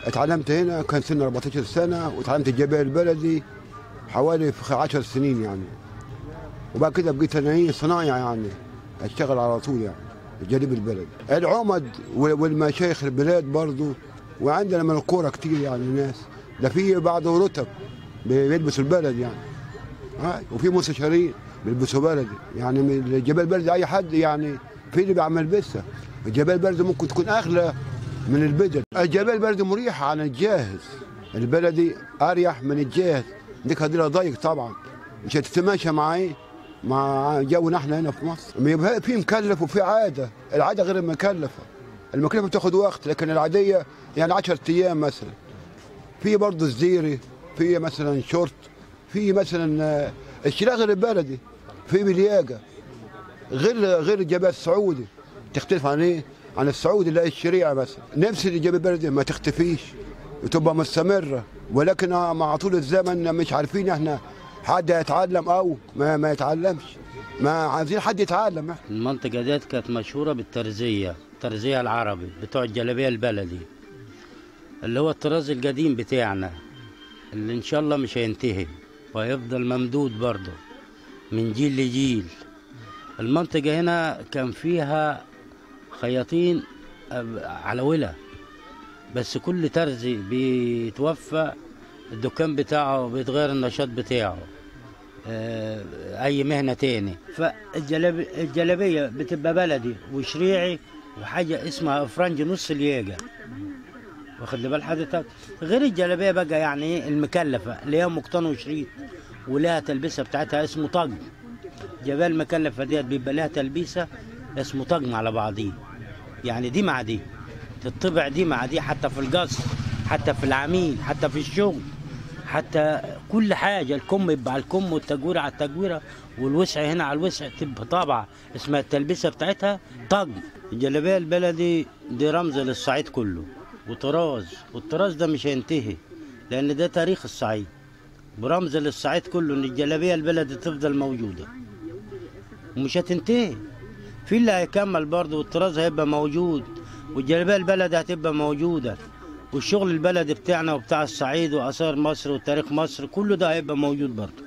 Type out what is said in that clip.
اتعلمت هنا كان سني 14 سنه وتعلمت الجبال البلدي حوالي في 10 سنين يعني وبعد كده بقيت انا ايه صنايعي يعني اشتغل على طول يعني الجليب البلدي العمد وال- والمشايخ البلاد برضو وعندنا من الكوره كتير يعني ناس ده في بعض رتب بيلبسوا البلد يعني ها وفي مستشارين بيلبسوا بلدي يعني من الجبال البلدي اي حد يعني في اللي بيعمل بسه الجبال البلدي ممكن تكون اغلى من البدل الجبال البلدي مريحه عن الجاهز البلدي اريح من الجاهز ديك هديرها ضيق طبعا مش هتتماشى مع ايه مع جونا احنا هنا في مصر يبقى في مكلف وفي عاده العاده غير المكلفه المكلفه بتاخد وقت لكن العاديه يعني 10 ايام مثلا في برضه الزيري في مثلا شورت في مثلا آه، الشراء غير البلدي في بلياقه غير غير الجبال السعودي تختلف عن ايه؟ عن السعودي اللي هي الشريعه مثلا نفس الجبال البلدي ما تختفيش وتبقى مستمره ولكن مع طول الزمن مش عارفين احنا حد يتعلم او ما, ما يتعلمش ما عايزين حد يتعلم احنا المنطقة ديت كانت مشهورة بالترزية الترزية العربي بتوع الجلابية البلدي اللي هو الطراز القديم بتاعنا اللي إن شاء الله مش هينتهي وهيفضل ممدود برضه من جيل لجيل المنطقة هنا كان فيها خياطين أب- على ولا بس كل ترزي بيتوفى الدكان بتاعه بيتغير النشاط بتاعه آه، اي مهنه تاني فالجلابيه بتبقى بلدي وشريعي وحاجه اسمها افرنج نص الياجة واخد لي بال حضرتك غير الجلابيه بقى يعني ايه المكلفه اللي هي مقطن وشريط ولها تلبسه بتاعتها اسمه طقم جبال المكلفه ديت بيبقى لها تلبيسه اسمه طقم على بعضيه يعني دي مع دي تطبع دي مع دي حتى في القصر حتى في العميل حتى في الشغل حتى كل حاجة الكم يبقى على الكم والتجويرة على التجويرة والوسع هنا على الوسع تبقى طابعة اسمها التلبسة بتاعتها طقم الجلابية البلدي دي رمز للصعيد كله وطراز والطراز ده مش هينتهي لأن ده تاريخ الصعيد برمز للصعيد كله إن الجلابية البلدي تفضل موجودة ومش هتنتهي في اللي هيكمل برضه والطراز هيبقى موجود والجلابيه البلد هتبقى موجوده والشغل البلدي بتاعنا وبتاع الصعيد واثار مصر وتاريخ مصر كله ده هيبقى موجود برضه